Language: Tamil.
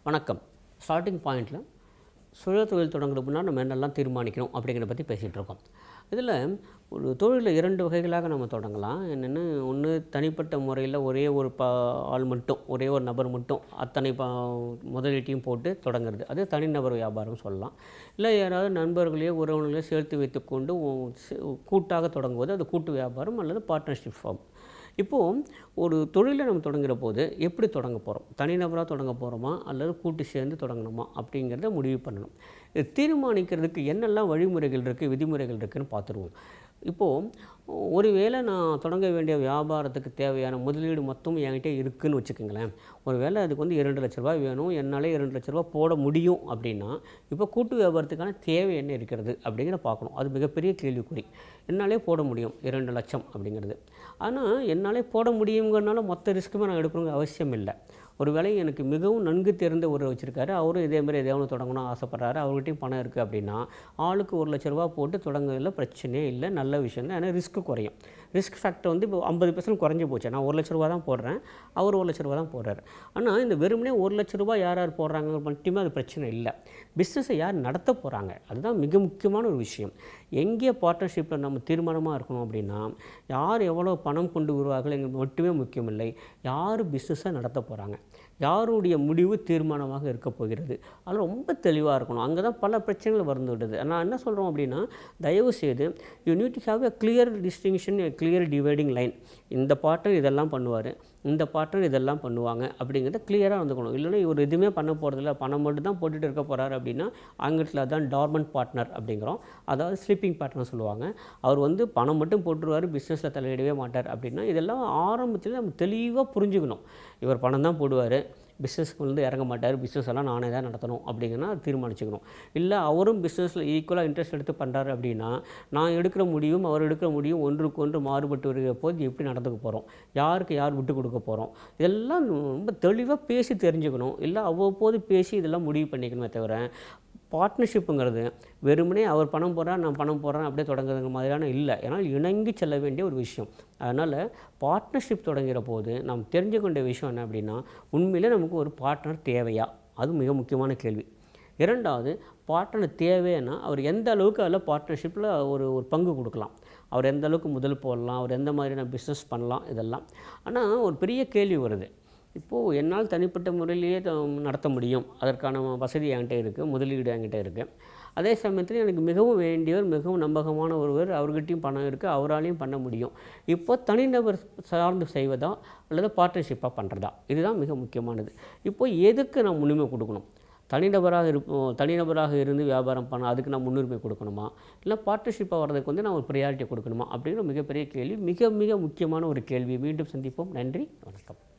வணக்கம் ஸ்டார்டிங் பாயிண்டில் சுய தொழில் தொடங்குறதுக்கு முன்னாடி நம்ம என்னெல்லாம் தீர்மானிக்கணும் அப்படிங்கிறத பற்றி பேசிகிட்டு இருக்கோம் இதில் ஒரு தொழிலில் இரண்டு வகைகளாக நம்ம தொடங்கலாம் என்னென்னு ஒன்று தனிப்பட்ட முறையில் ஒரே ஒரு ப ஆள் மட்டும் ஒரே ஒரு நபர் மட்டும் அத்தனை ப முதலீட்டையும் போட்டு தொடங்குறது அது தனிநபர் வியாபாரம் சொல்லலாம் இல்லை யாராவது நண்பர்களையோ உறவினர்களையோ சேர்த்து வைத்துக்கொண்டு ஒ- சே- கூட்டாக தொடங்குவது அது கூட்டு வியாபாரம் அல்லது பார்ட்னர்ஷிப் ஃபார்ம் இப்போது ஒரு தொழிலை நம்ம தொடங்குற போது எப்படி தொடங்க போகிறோம் தனிநபராக தொடங்க போகிறோமா அல்லது கூட்டு சேர்ந்து தொடங்கணுமா அப்படிங்கிறத முடிவு பண்ணணும் இது தீர்மானிக்கிறதுக்கு என்னெல்லாம் வழிமுறைகள் இருக்குது விதிமுறைகள் இருக்குதுன்னு பார்த்துருவோம் இப்போது ஒருவேளை நான் தொடங்க வேண்டிய வியாபாரத்துக்கு தேவையான முதலீடு மொத்தம் என்கிட்ட இருக்குன்னு வச்சுக்கோங்களேன் ஒருவேளை அதுக்கு வந்து இரண்டு லட்ச ரூபாய் வேணும் என்னாலே இரண்டு லட்ச ரூபாய் போட முடியும் அப்படின்னா இப்போ கூட்டு வியாபாரத்துக்கான தேவை என்ன இருக்கிறது அப்படிங்கிற பார்க்கணும் அது மிகப்பெரிய கேள்விக்குறி என்னாலே போட முடியும் இரண்டு லட்சம் அப்படிங்கிறது ஆனால் என்னாலே போட முடியுங்கிறனால மொத்த ரிஸ்க்குமே நான் எடுக்கணுங்கிற அவசியம் இல்லை ஒரு வேளை எனக்கு மிகவும் நன்கு தெரிந்த ஒருவர் வச்சுருக்காரு அவரும் இதே மாதிரி எதையாவது தொடங்கணும்னு ஆசைப்பட்றாரு அவர்கிட்டயும் பணம் இருக்குது அப்படின்னா ஆளுக்கு ஒரு லட்ச ரூபா போட்டு தொடங்குறதுல பிரச்சனையே இல்லை நல்ல விஷயம் தான் ஏன்னா ரிஸ்க்கு குறையும் ரிஸ்க் ஃபேக்டர் வந்து இப்போ ஐம்பது பர்சன்ட் குறைஞ்சி போச்சு நான் ஒரு லட்ச ரூபா தான் போடுறேன் அவர் ஒரு லட்ச ரூபா தான் போடுறாரு ஆனால் இந்த வெறுமனே ஒரு லட்ச ரூபா யார் யார் போடுறாங்க மட்டுமே அது பிரச்சனை இல்லை பிஸ்னஸை யார் நடத்த போகிறாங்க அதுதான் மிக முக்கியமான ஒரு விஷயம் எங்கே பார்ட்னர்ஷிப்பில் நம்ம தீர்மானமாக இருக்கணும் அப்படின்னா யார் எவ்வளோ பணம் கொண்டு வருவார்கள் எங்களுக்கு மட்டுமே முக்கியமில்லை யார் பிஸ்னஸை நடத்த போகிறாங்க யாருடைய முடிவு தீர்மானமாக இருக்க போகிறது அது ரொம்ப தெளிவாக இருக்கணும் அங்கே தான் பல பிரச்சனைகள் வந்து விடுது நான் என்ன சொல்கிறோம் அப்படின்னா தயவு செய்து you need to have a clear distinction a clear dividing line இந்த பார்ட்னர் இதெல்லாம் பண்ணுவார் இந்த பார்ட்னர் இதெல்லாம் பண்ணுவாங்க அப்படிங்கிறத கிளியராக வந்துக்கணும் இல்லைன்னா இவர் எதுவுமே பண்ண போகிறதில்ல பணம் மட்டும் தான் போட்டுட்டு இருக்க போகிறாரு அப்படின்னா ஆங்கிலத்தில் அதான் டார்மண்ட் பார்ட்னர் அப்படிங்கிறோம் அதாவது ஸ்லீப்பிங் பார்ட்னர் சொல்லுவாங்க அவர் வந்து பணம் மட்டும் போட்டுருவார் பிஸ்னஸில் தலையிடவே மாட்டார் அப்படின்னா இதெல்லாம் ஆரம்பத்தில் நம்ம தெளிவாக புரிஞ்சுக்கணும் இவர் பணம் தான் போடுவார் பிஸ்னஸ்க்கு வந்து இறங்க மாட்டார் பிஸ்னஸ் எல்லாம் நானே தான் நடத்தணும் அப்படிங்கன்னா அது தீர்மானிச்சுக்கணும் இல்லை அவரும் பிஸ்னஸில் ஈக்குவலாக இன்ட்ரெஸ்ட் எடுத்து பண்ணுறாரு அப்படின்னா நான் எடுக்கிற முடிவும் அவர் எடுக்கிற முடிவும் ஒன்றுக்கு ஒன்று மாறுபட்டு வருகிற போது எப்படி நடந்துக்க போகிறோம் யாருக்கு யார் விட்டு கொடுக்க போகிறோம் இதெல்லாம் ரொம்ப தெளிவாக பேசி தெரிஞ்சுக்கணும் இல்லை அவ்வப்போது பேசி இதெல்லாம் முடிவு பண்ணிக்கணுமே தவிர பார்ட்னர்ஷிப்புங்கிறது வெறுமனே அவர் பணம் போடுறார் நான் பணம் போடுறேன் அப்படியே தொடங்குறதுங்க மாதிரியான இல்லை ஏன்னா இணங்கி செல்ல வேண்டிய ஒரு விஷயம் அதனால் பார்ட்னர்ஷிப் தொடங்குற போது நாம் தெரிஞ்சுக்க வேண்டிய விஷயம் என்ன அப்படின்னா உண்மையிலே நமக்கு ஒரு பார்ட்னர் தேவையா அது மிக முக்கியமான கேள்வி இரண்டாவது பார்ட்னர் தேவைன்னா அவர் எந்த அளவுக்கு அதில் பார்ட்னர்ஷிப்பில் ஒரு ஒரு பங்கு கொடுக்கலாம் அவர் எந்த அளவுக்கு முதல் போடலாம் அவர் எந்த மாதிரியான பிஸ்னஸ் பண்ணலாம் இதெல்லாம் ஆனால் ஒரு பெரிய கேள்வி வருது இப்போது என்னால் தனிப்பட்ட முறையிலேயே த- நடத்த முடியும் அதற்கான வசதி என்கிட்ட இருக்குது முதலீடு என்கிட்ட இருக்குது அதே சமயத்தில் எனக்கு மிகவும் வேண்டியவர் மிகவும் நம்பகமான ஒருவர் அவர்கிட்டயும் பணம் இருக்குது அவராலையும் பண்ண முடியும் இப்போ தனிநபர் சார்ந்து செய்வதா அல்லது பார்ட்னர்ஷிப்பாக பண்ணுறதா இதுதான் மிக முக்கியமானது இப்போ எதுக்கு நான் முன்னுரிமை கொடுக்கணும் தனிநபராக இருப்போம் தனிநபராக இருந்து வியாபாரம் பண்ண அதுக்கு நான் முன்னுரிமை கொடுக்கணுமா இல்லை பார்ட்னர்ஷிப்பாக வர்றதுக்கு வந்து நான் ஒரு ப்ரியாரிட்டி கொடுக்கணுமா அப்படிங்கிற மிகப்பெரிய கேள்வி மிக மிக முக்கியமான ஒரு கேள்வி மீண்டும் சந்திப்போம் நன்றி வணக்கம்